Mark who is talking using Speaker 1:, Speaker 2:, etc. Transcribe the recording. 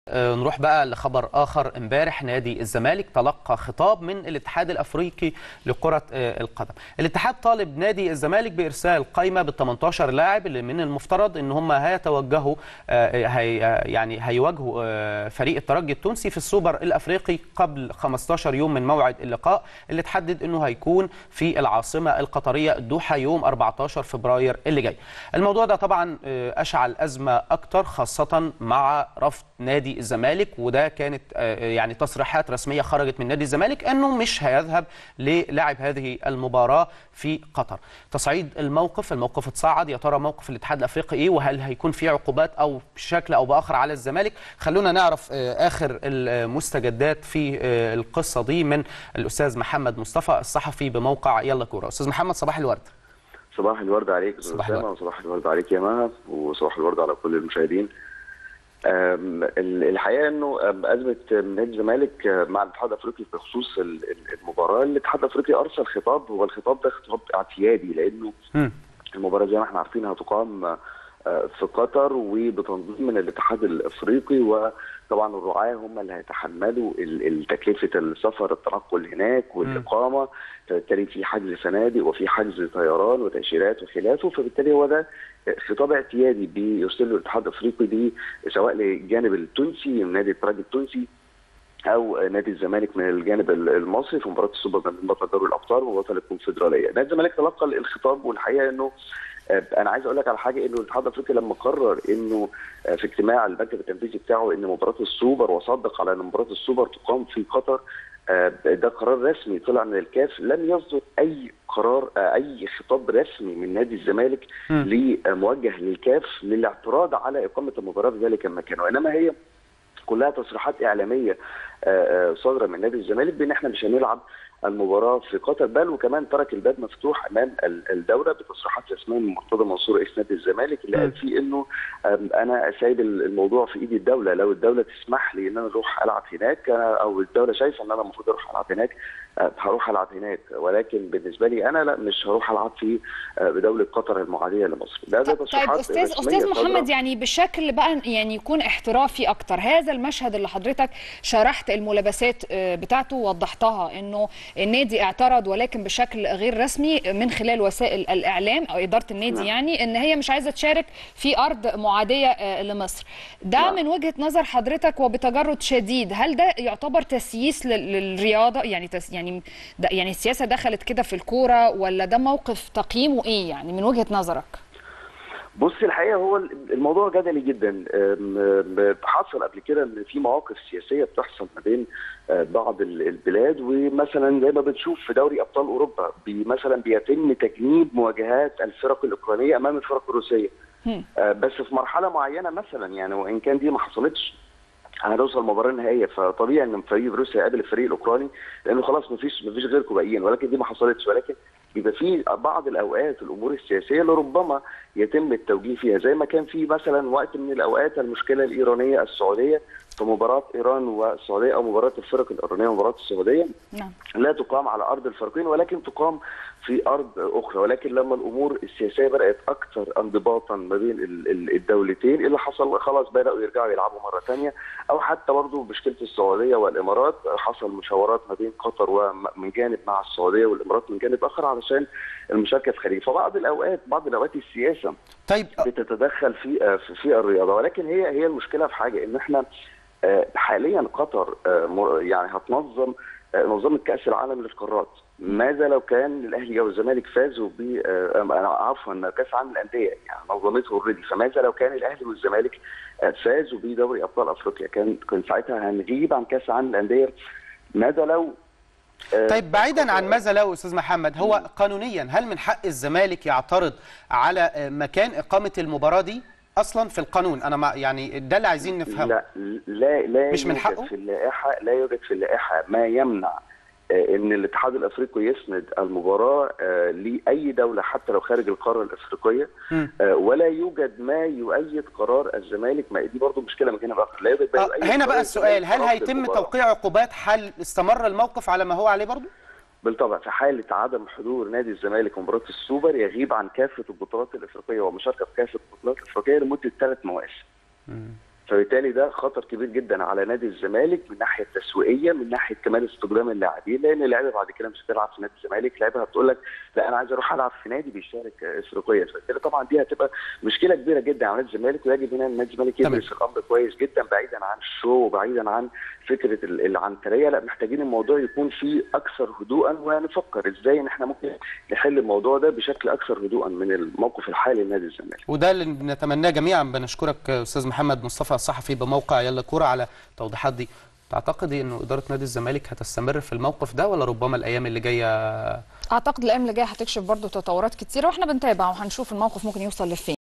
Speaker 1: نروح بقى لخبر اخر امبارح نادي الزمالك تلقى خطاب من الاتحاد الافريقي لكره القدم الاتحاد طالب نادي الزمالك بارسال قائمه بال 18 لاعب اللي من المفترض ان هم هيتوجهوا هي يعني هيواجهوا فريق الترجي التونسي في السوبر الافريقي قبل 15 يوم من موعد اللقاء اللي تحدد انه هيكون في العاصمه القطريه الدوحه يوم 14 فبراير اللي جاي الموضوع ده طبعا اشعل ازمه اكتر خاصه مع رفض نادي الزمالك وده كانت يعني تصريحات رسميه خرجت من نادي الزمالك انه مش هيذهب للعب هذه المباراه في قطر. تصعيد الموقف، الموقف اتصعد يا ترى موقف الاتحاد الافريقي ايه وهل هيكون في عقوبات او بشكل او باخر على الزمالك؟ خلونا نعرف اخر المستجدات في القصه دي من الاستاذ محمد مصطفى الصحفي بموقع يلا كوره. استاذ محمد صباح الورد.
Speaker 2: صباح الورد عليك
Speaker 1: صباح الورد
Speaker 2: وصباح الورد عليك يا مها وصباح الورد على كل المشاهدين. الحقيقه انه ازمه نادي الزمالك مع الاتحاد الافريقي بخصوص المباراه الاتحاد الافريقي ارسل خطاب هو الخطاب ده خطاب اعتيادي لانه م. المباراه زي ما احنا عارفين هتقام في قطر وبتنظيم من الاتحاد الافريقي وطبعا الرعاه هم اللي هيتحملوا تكلفه السفر التنقل هناك والاقامه فبالتالي في حجز فنادق وفي حجز طيران وتاشيرات وخلافه فبالتالي هو ده خطاب اعتيادي بيرسله الاتحاد الافريقي دي سواء للجانب التونسي نادي الترجي التونسي او نادي الزمالك من الجانب المصري في مباراه السوبر بين بطل دوري الابطال وبطل الكونفدراليه. نادي الزمالك تلقى الخطاب والحقيقه انه انا عايز اقول لك على حاجه انه الاتحاد الافريقي لما قرر انه في اجتماع المكتب التنفيذي بتاعه ان مباراه السوبر وصدق على ان مباراه السوبر تقام في قطر ده قرار رسمي طلع من الكاف لم يصدر اي قرار اي خطاب رسمي من نادي الزمالك موجه للكاف للاعتراض على اقامه المباراه في ذلك المكان وانما هي كلها تصريحات اعلاميه صادره من نادي الزمالك بان احنا مش هنلعب المباراه في قطر بل وكمان ترك الباب مفتوح امام الدوله بتصريحات رسميه من مرتضى منصور رئيس نادي الزمالك اللي قال فيه انه انا سايب الموضوع في ايد الدوله لو الدوله تسمح لي ان انا اروح العب هناك او الدوله شايفه ان انا المفروض اروح العب هناك هروح العب هناك ولكن بالنسبه لي انا لا مش هروح العب في دوله قطر المعاديه لمصر
Speaker 3: ده ده طيب استاذ استاذ محمد يعني بشكل بقى يعني يكون احترافي اكتر هذا المشهد اللي حضرتك شرحت الملابسات بتاعته ووضحتها انه النادي اعترض ولكن بشكل غير رسمي من خلال وسائل الاعلام او اداره النادي نعم. يعني ان هي مش عايزه تشارك في ارض معاديه لمصر ده نعم. من وجهه نظر حضرتك وبتجرد شديد هل ده يعتبر تسييس للرياضه يعني تس يعني ده يعني السياسه دخلت كده في الكوره ولا ده موقف تقييمه ايه يعني من وجهه نظرك
Speaker 2: بص الحقيقه هو الموضوع جدلي جدا حصل قبل كده ان في مواقف سياسيه بتحصل ما بين بعض البلاد ومثلا زي ما بنشوف في دوري ابطال اوروبا بي مثلا بيتم تجنيب مواجهات الفرق الاوكرانيه امام الفرق الروسيه بس في مرحله معينه مثلا يعني وان كان دي ما حصلتش هنوصل مباراه نهائيه فطبيعي ان فريق روسيا يقابل الفريق الاوكراني لانه خلاص مفيش مفيش غيركم باقيين ولكن دي ما حصلتش ولكن بيبقى في بعض الاوقات الامور السياسيه اللي ربما يتم التوجيه فيها زي ما كان في مثلا وقت من الاوقات المشكله الايرانيه السعوديه في مباراه ايران والسعوديه او مباراه الفرق الايرانيه ومباراه السعوديه
Speaker 3: نعم.
Speaker 2: لا تقام على ارض الفريقين ولكن تقام في ارض اخرى ولكن لما الامور السياسيه بدات اكثر انضباطا ما بين الدولتين اللي حصل خلاص بداوا يرجعوا يلعبوا مره ثانيه او حتى برضه مشكله السعوديه والامارات حصل مشاورات ما بين قطر ومن جانب مع السعوديه والامارات من جانب اخر علشان المشاركه في الخليج فبعض الاوقات بعض الاوقات السياسه
Speaker 1: طيب
Speaker 2: بتتدخل في في الرياضه ولكن هي هي المشكله في حاجه ان احنا حاليا قطر يعني هتنظم منظمه كاس العالم للقارات ماذا لو كان الاهلي او الزمالك فازوا ب عفوا كاس العالم للانديه يعني نظمته اوريدي فماذا لو كان الاهلي والزمالك فازوا بدوري ابطال افريقيا كان كان ساعتها هنغيب عن كاس العالم للانديه ماذا لو
Speaker 1: طيب بعيدا عن ماذا لو استاذ محمد هو قانونيا هل من حق الزمالك يعترض على مكان اقامه المباراه دي اصلا في القانون انا ما يعني ده اللي عايزين نفهمه
Speaker 2: لا لا لا
Speaker 1: مش من حقه
Speaker 2: في اللائحه لا يوجد في اللائحه ما يمنع ان الاتحاد الافريقي يسند المباراه لاي دوله حتى لو خارج القاره الافريقيه ولا يوجد ما يؤيد قرار الزمالك ما دي برضه مشكله من هنا بقى لا يوجد
Speaker 1: ما يؤيد هنا بقى السؤال هل هيتم توقيع عقوبات حال استمر الموقف على ما هو عليه برضه
Speaker 2: بالطبع في حاله عدم حضور نادي الزمالك مباراه السوبر يغيب عن كافه البطولات الافريقيه ومشاركه في كافه البطولات الافريقيه لمده ثلاث مواسم. فبالتالي ده خطر كبير جدا على نادي الزمالك من الناحيه التسويقيه من ناحيه كمان استخدام اللاعبين لان اللعيبه بعد كده مش هتلعب في نادي الزمالك لعيبه هتقول لك لا انا عايز اروح العب في نادي بيشارك افريقيا فبالتالي طبعا دي هتبقى مشكله كبيره جدا على نادي الزمالك ويجب هنا نادي الزمالك يدرس الامر كويس جدا بعيدا عن الشو وبعيدا عن فكره العنتريه لا محتاجين الموضوع يكون فيه اكثر هدوءا ونفكر ازاي ان احنا ممكن نحل الموضوع ده بشكل اكثر هدوءا من الموقف الحالي لنادي الزمالك
Speaker 1: وده اللي نتمناه جميعا بنشكرك استاذ محمد مصطفى الصحفي بموقع يلا كوره على التوضيحات دي تعتقدي انه اداره نادي الزمالك هتستمر في الموقف ده ولا ربما الايام اللي جايه
Speaker 3: اعتقد الايام اللي جايه هتكشف برضو تطورات كتيره واحنا بنتابع وهنشوف الموقف ممكن يوصل لفين